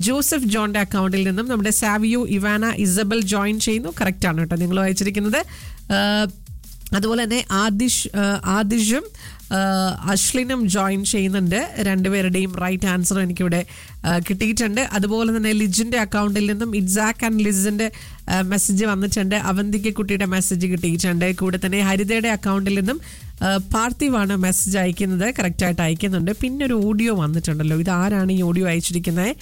Joseph ജോണിന്റെ അക്കൗണ്ടിൽ നിന്നും നമ്മുടെ സാവിയോ ഇവാന ഇസബൽ ജോയിൻ ചെയ്യുന്നു കറക്റ്റ് ആണ് കേട്ടോ നിങ്ങൾ വായിച്ചിരിക്കുന്നത് ആ, അതുപോലെ തന്നെ ആദിഷ് ആ, ആദിഷും ആ, അശ്ലിനും ജോയിൻ ചെയ്യുന്നുണ്ട് രണ്ടുപേരുടെയും റൈറ്റ് ആൻസർ എനിക്കിവിടെ ആ, കിട്ടിയിട്ടുണ്ട് അതുപോലെ തന്നെ ലിജിന്റെ അക്കൗണ്ടിൽ നിന്നും ഇറ്റ്സാക്ക് ആൻഡ് ലിസിന്റെ മെസ്സേജ് വന്നിട്ടുണ്ട് അവന്തിക കുട്ടിയുടെ മെസ്സേജ് കിട്ടിയിട്ടുണ്ട് കൂടെ തന്നെ ഹരിതയുടെ അക്കൗണ്ടിൽ നിന്നും ആ, പാർത്ഥിവാണ് മെസ്സേജ് അയക്കുന്നത് കറക്റ്റായിട്ട് അയക്കുന്നുണ്ട് പിന്നെ ഒരു ഓഡിയോ വന്നിട്ടുണ്ടല്ലോ ഇത് ആരാണ് ഈ ഓഡിയോ അയച്ചിരിക്കുന്നത്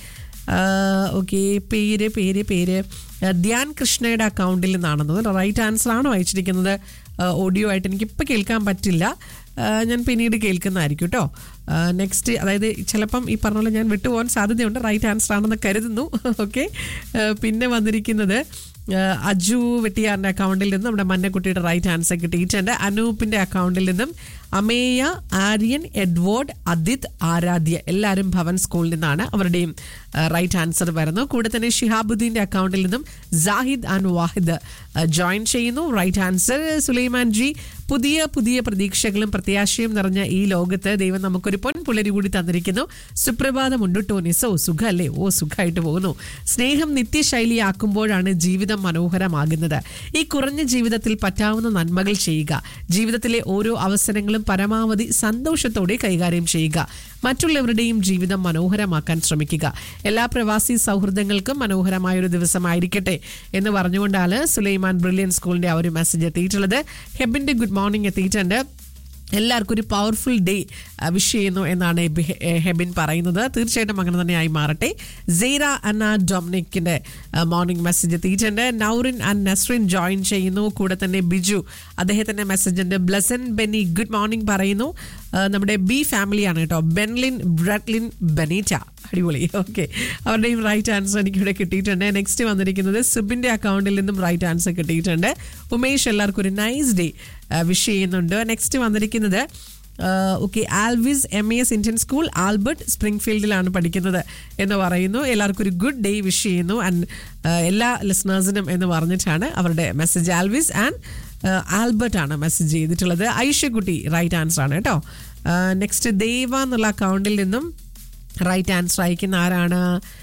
ഓക്കെ പേര് പേര് പേര് ആ, ധ്യാൻ കൃഷ്ണയുടെ അക്കൗണ്ടിൽ നിന്നാണെന്ന് റൈറ്റ് ആൻസർ ആണോ അയച്ചിരിക്കുന്നത് ഓഡിയോ ആയിട്ട് എനിക്കിപ്പോൾ കേൾക്കാൻ പറ്റില്ല ആ, ഞാൻ പിന്നീട് കേൾക്കുന്നതായിരിക്കും കേട്ടോ നെക്സ്റ്റ് അതായത് ചിലപ്പം ഈ പറഞ്ഞ പോലെ ഞാൻ വിട്ടുപോകാൻ സാധ്യതയുണ്ട് റൈറ്റ് ആൻസർ ആണെന്ന് കരുതുന്നു ഓക്കെ പിന്നെ വന്നിരിക്കുന്നത് ആ, അജു വെട്ടിയാറിൻ്റെ അക്കൗണ്ടിൽ നിന്നും നമ്മുടെ മന്നക്കുട്ടിയുടെ റൈറ്റ് ആൻസർ കിട്ടിയിട്ടുണ്ട് അനൂപിൻ്റെ അക്കൗണ്ടിൽ നിന്നും അമേയ ആര്യൻ എഡ്വേർഡ് അദിത് ആരാധ്യ എല്ലാവരും ഭവൻ സ്കൂളിൽ നിന്നാണ് അവരുടെയും റൈറ്റ് ആൻസർ വരുന്നു കൂടെ തന്നെ ഷിഹാബുദ്ദീൻ്റെ അക്കൗണ്ടിൽ നിന്നും ജാഹിദ് ആൻഡ് വാഹിദ് ജോയിൻ ചെയ്യുന്നു റൈറ്റ് ആൻസർ സുലൈമാൻ ജി പുതിയ പുതിയ പ്രതീക്ഷകളും പ്രത്യാശയും നിറഞ്ഞ ഈ ലോകത്ത് ദൈവം നമുക്കൊരു പൊൻപുലരി കൂടി തന്നിരിക്കുന്നു സുപ്രഭാതം ഉണ്ട് ടോനിസ് ഓ സുഖമല്ലേ ഓ സുഖമായിട്ട് പോകുന്നു സ്നേഹം നിത്യശൈലിയാക്കുമ്പോഴാണ് ജീവിതം മനോഹരമാകുന്നത് ഈ കുറഞ്ഞ ജീവിതത്തിൽ പറ്റാവുന്ന നന്മകൾ ചെയ്യുക ജീവിതത്തിലെ ഓരോ അവസരങ്ങളും പരമാവധി സന്തോഷത്തോടെ കൈകാര്യം ചെയ്യുക മറ്റുള്ളവരുടെയും ജീവിതം മനോഹരമാക്കാൻ ശ്രമിക്കുക എല്ലാ പ്രവാസി സൗഹൃദങ്ങൾക്കും മനോഹരമായ ഒരു ദിവസമായിരിക്കട്ടെ എന്ന് പറഞ്ഞുകൊണ്ടാണ് സുലൈമാൻ ബ്രില്യൻ സ്കൂളിന്റെ ആ ഒരു മെസ്സേജ് എത്തിയിട്ടുള്ളത് ഹെബിന്റെ ഗുഡ് മോർണിംഗ് എത്തിയിട്ടുണ്ട് എല്ലാവർക്കും ഒരു പവർഫുൾ ഡേ വിഷ് ചെയ്യുന്നു എന്നാണ് എബി- എ- ഹെബിൻ പറയുന്നത് തീർച്ചയായിട്ടും അങ്ങനെ തന്നെയായി മാറട്ടെ സെയ്റ അന്ന ഡൊമിനിക്കിന്റെ മോർണിംഗ് മെസ്സേജ് എത്തിയിട്ടുണ്ട് നൗറിൻ ആൻഡ് നസ്രിൻ ജോയിൻ ചെയ്യുന്നു കൂടെ തന്നെ ബിജു അദ്ദേഹത്തിന്റെ മെസ്സേജ് ഉണ്ട് ബ്ലസൻ ബെന്നി ഗുഡ് മോർണിംഗ് പറയുന്നു ആ, നമ്മുടെ ബി ഫാമിലിയാണ് കേട്ടോ ബെൻലിൻ ബ്രഡ്ലിൻ ബെനീറ്റ അടിപൊളി ഓക്കെ അവരുടെയും റൈറ്റ് ആൻസർ എനിക്കിവിടെ കിട്ടിയിട്ടുണ്ട് നെക്സ്റ്റ് വന്നിരിക്കുന്നത് സുബിന്റെ അക്കൗണ്ടിൽ നിന്നും റൈറ്റ് ആൻസർ കിട്ടിയിട്ടുണ്ട് ഉമേഷ് എല്ലാവർക്കും ഒരു നൈസ് ഡേ വിഷ് ചെയ്യുന്നുണ്ട് നെക്സ്റ്റ് വന്നിരിക്കുന്നത് okay Alvis M A S Indian school Albert സ്പ്രിംഗ്ഫീൽഡിലാണ് പഠിക്കുന്നത് എന്ന് പറയുന്നു എല്ലാവർക്കും ഒരു ഗുഡ് ഡേ വിഷ് ചെയ്യുന്നു ആൻഡ് എല്ലാ ലിസണേഴ്സിനും എന്ന് പറഞ്ഞിട്ടാണ് അവരുടെ മെസ്സേജ് ആൽവിസ് ആൻഡ് ആൽബർട്ട് ആണ് മെസ്സേജ് ചെയ്തിട്ടുള്ളത് ഐഷക്കുട്ടി റൈറ്റ് ആൻസർ ആണ് കേട്ടോ നെക്സ്റ്റ് ദേവ എന്നുള്ള അക്കൗണ്ടിൽ നിന്നും റൈറ്റ് ആൻസർ അയക്കുന്ന ആരാണ്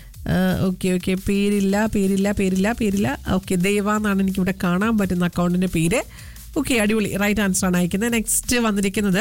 ഓക്കെ ഓക്കെ പേരില്ല പേരില്ല പേരില്ല പേരില്ല ഓക്കെ ദേവ എന്നാണ് എനിക്കിവിടെ കാണാൻ പറ്റുന്ന അക്കൗണ്ടിൻ്റെ പേര് ഓക്കെ അടിപൊളി റൈറ്റ് ആൻസർ ആണ് അയക്കുന്നത് നെക്സ്റ്റ് വന്നിരിക്കുന്നത്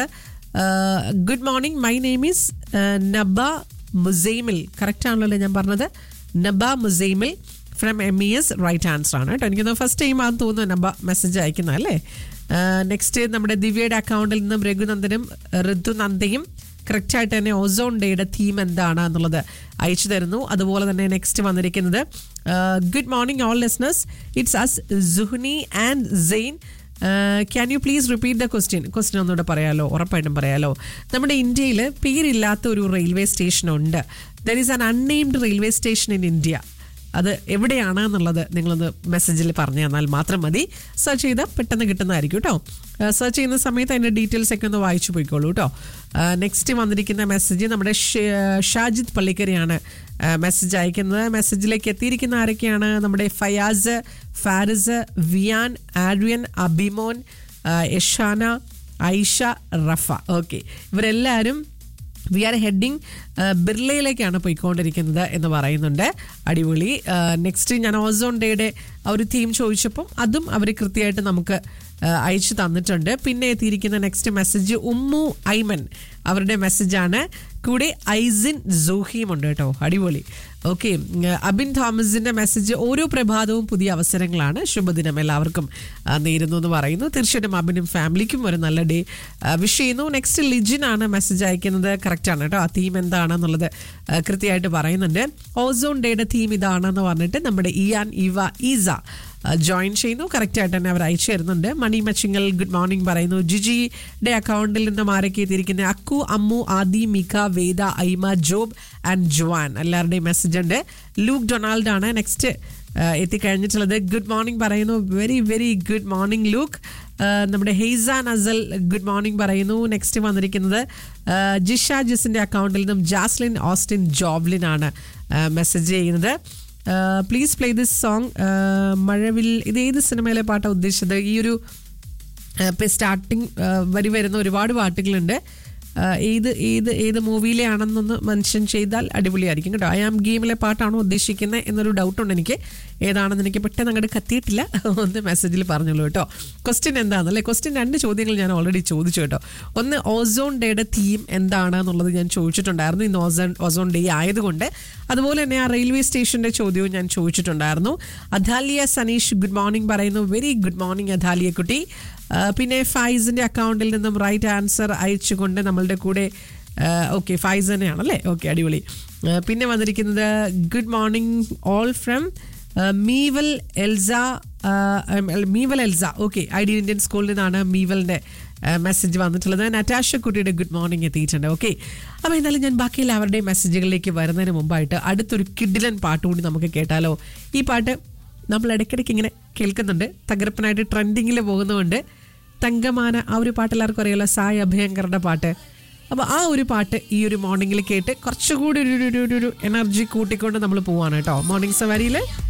good morning my name is Naba Musaimil correct ആണല്ലോ ഞാൻ പറഞ്ഞത് Naba Musaimil from M E S right answer ആണ് കേട്ടോ എനിക്കൊന്ന് ഫസ്റ്റ് ടൈം ആണെന്ന് തോന്നുന്നു നബ മെസ്സേജ് അയക്കുന്ന അല്ലേ നെക്സ്റ്റ് നമ്മുടെ ദിവ്യയുടെ അക്കൗണ്ടിൽ നിന്നും രഘുനന്ദനും ഋതുനന്ദയും കറക്റ്റായിട്ട് തന്നെ ഓസോൺ ഡേയുടെ തീം എന്താണ് എന്നുള്ളത് അയച്ചു തരുന്നു അതുപോലെ തന്നെ നെക്സ്റ്റ് വന്നിരിക്കുന്നത് good morning all listeners it's us Suhni and Zain can you please repeat the question question ഒന്നുകൂടെ പറയാലോ ഉറപ്പായിട്ടും പറയാലോ നമ്മുടെ ഇന്ത്യയിൽ പേരില്ലാത്ത ഒരു റെയിൽവേ സ്റ്റേഷൻ ഉണ്ട് there is an unnamed railway station in India അത് എവിടെയാണ് എന്നുള്ളത് നിങ്ങളൊന്ന് മെസ്സേജിൽ പറഞ്ഞു തന്നാൽ മാത്രം മതി സെർച്ച് ചെയ്താൽ പെട്ടെന്ന് കിട്ടുന്നതായിരിക്കും കേട്ടോ സെർച്ച് ചെയ്യുന്ന സമയത്ത് അതിൻ്റെ ഡീറ്റെയിൽസ് ഒക്കെ ഒന്ന് വായിച്ചു പോയിക്കോളൂ കേട്ടോ നെക്സ്റ്റ് വന്നിരിക്കുന്ന മെസ്സേജ് നമ്മുടെ ഷ- ഷാജിദ് പള്ളിക്കരയാണ് മെസ്സേജ് അയക്കുന്നത് മെസ്സേജിലേക്ക് എത്തിയിരിക്കുന്ന ആരൊക്കെയാണ് നമ്മുടെ ഫയാസ് ഫാരിസ് വിയാൻ ആഡ്രിയൻ അബിമോൻ ആ, യഷാന ഐഷ റഫ ഓക്കെ ഇവരെല്ലാവരും വി ആർ ഹെഡിങ് ബിർളയിലേക്കാണ് പോയിക്കൊണ്ടിരിക്കുന്നത് എന്ന് പറയുന്നുണ്ട് അടിപൊളി നെക്സ്റ്റ് ഞാൻ ഓസോൺ ഡേയുടെ ആ ഒരു തീം ചോദിച്ചപ്പം അതും അവർ കൃത്യമായിട്ട് നമുക്ക് ആ, അയച്ചു തന്നിട്ടുണ്ട് പിന്നെ എത്തിയിരിക്കുന്ന നെക്സ്റ്റ് മെസ്സേജ് ഉമ്മു ഐമൻ അവരുടെ മെസ്സേജാണ് കൂടെ ഐസിൻ സൂഹിയും ഉണ്ട് കേട്ടോ അടിപൊളി ഓക്കെ അബിൻ തോമസിന്റെ മെസ്സേജ് ഓരോ പ്രഭാതവും പുതിയ അവസരങ്ങളാണ് ശുഭദിനം എല്ലാവർക്കും ആ, നേരുന്നു എന്ന് പറയുന്നു തീർച്ചയായിട്ടും അബിനും ഫാമിലിക്കും ഒരു നല്ല ഡേ വിഷ് ചെയ്യുന്നു നെക്സ്റ്റ് ലിജിൻ ആണ് മെസ്സേജ് അയക്കുന്നത് കറക്റ്റ് ആണ് കേട്ടോ ആ തീം എന്താണെന്നുള്ളത് ആ, കൃത്യമായിട്ട് പറയുന്നുണ്ട് ഓസോൺ ഡേയുടെ തീം ഇതാണെന്ന് പറഞ്ഞിട്ട് നമ്മുടെ ഇയാൻ ഇവ ഈസ ജോയിൻ ചെയ്യുന്നു കറക്റ്റ് ആയിട്ട് തന്നെ അവർ അയച്ചു തരുന്നുണ്ട് മണി മച്ചിങ്ങൽ ഗുഡ് മോർണിംഗ് പറയുന്നു ജിജിയുടെ അക്കൗണ്ടിൽ നിന്നും ആരൊക്കെ എത്തിയിരിക്കുന്നത് Akku Ammu Aadi Mika Veda Aima Job and Joan എല്ലാവരുടെയും മെസ്സേജ് ഉണ്ട് ലൂക്ക് ഡൊണാൾഡ് ആണ് നെക്സ്റ്റ് എത്തിക്കഴിഞ്ഞിട്ടുള്ളത് ഗുഡ് മോർണിംഗ് പറയുന്നു very very good morning Luke നമ്മുടെ ഹെയ്സ നസൽ ഗുഡ് മോർണിംഗ് പറയുന്നു നെക്സ്റ്റ് വന്നിരിക്കുന്നത് ആ, ജിഷ ജിസിന്റെ അക്കൗണ്ടിൽ നിന്നും ജാസ്ലിൻ ഓസ്റ്റിൻ ജോബ്ലിൻ ആണ് മെസ്സേജ് ചെയ്യുന്നത് പ്ലീസ് പ്ലേ ദിസ് സോങ് മഴവിൽ ഇത് ഏത് സിനിമയിലെ പാട്ടാണ് ഉദ്ദേശിച്ചത് ഈ ഒരു ഇപ്പം സ്റ്റാർട്ടിങ് വരി വരുന്ന ഒരുപാട് പാട്ടുകളുണ്ട് ആ, ഏത് ഏത് ഏത് മൂവിയിലെ ആണെന്നൊന്ന് മെൻഷൻ ചെയ്താൽ അടിപൊളിയായിരിക്കും കേട്ടോ ഐ ആം ഗെയിമിലെ പാട്ടാണോ ഉദ്ദേശിക്കുന്നത് എന്നൊരു ഡൗട്ടുണ്ട് എനിക്ക് ഏതാണെന്ന് എനിക്ക് പെട്ടെന്ന് അങ്ങോട്ട് കത്തിയിട്ടില്ല ഒന്ന് മെസ്സേജിൽ പറഞ്ഞോളൂ കേട്ടോ ക്വസ്റ്റ്യൻ എന്താണെന്നല്ലേ ക്വസ്റ്റ്യൻ രണ്ട് ചോദ്യങ്ങൾ ഞാൻ ഓൾറെഡി ചോദിച്ചു കേട്ടോ ഒന്ന് ഓസോൺ ഡേയുടെ തീം എന്താണ് എന്നുള്ളത് ഞാൻ ചോദിച്ചിട്ടുണ്ടായിരുന്നു ഇന്ന് ഓസോൺ ഓസോൺ ഡേ ആയതുകൊണ്ട് അതുപോലെ തന്നെ ആ റെയിൽവേ സ്റ്റേഷന്റെ ചോദ്യവും ഞാൻ ചോദിച്ചിട്ടുണ്ടായിരുന്നു അധാലിയ സനീഷ് ഗുഡ് മോർണിംഗ് പറയുന്നു വെരി ഗുഡ് മോർണിംഗ് അധാലിയ കുട്ടി ആ, പിന്നെ ഫൈസിന്റെ അക്കൗണ്ടിൽ നിന്നും റൈറ്റ് ആൻസർ അയച്ചുകൊണ്ട് നമ്മളുടെ കൂടെ ഓക്കെ ഫൈസ് തന്നെയാണല്ലേ ഓക്കെ അടിപൊളി ആ, പിന്നെ വന്നിരിക്കുന്നത് good morning all from Meeval Elsa ആ, ഉം, അല്ല, Meeval Elsa okay ideal Indian സ്കൂളിൽ നിന്നാണ് മീവലിന്റെ മെസ്സേജ് വന്നിട്ടുള്ളത് നറ്റാഷ കുട്ടിയുടെ ഗുഡ് മോർണിംഗ് എത്തിയിട്ടുണ്ട് ഓക്കെ അപ്പോൾ എന്തായാലും ഞാൻ ബാക്കി എല്ലാവരുടെയും മെസ്സേജുകളിലേക്ക് വരുന്നതിന് മുമ്പായിട്ട് അടുത്തൊരു കിഡിലൻ പാട്ട് കൂടി നമുക്ക് കേട്ടാലോ ഈ പാട്ട് നമ്മൾ ഇടയ്ക്കിടയ്ക്ക് ഇങ്ങനെ കേൾക്കുന്നുണ്ട് തകർപ്പനായിട്ട് ട്രെൻഡിങ്ങിൽ പോകുന്നതുകൊണ്ട് തങ്കമാന ആ ഒരു പാട്ട് എല്ലാവർക്കും അറിയാലോ സായ് അഭയങ്കറുടെ പാട്ട് അപ്പോൾ ആ ഒരു പാട്ട് ഈ ഒരു മോർണിംഗിൽ കേട്ട് കുറച്ചുകൂടി ഒരു ഒരു- ഒരു ഒരു എനർജി കൂട്ടിക്കൊണ്ട് നമ്മൾ പോവാണ് കേട്ടോ മോർണിംഗ് സവാരിയിൽ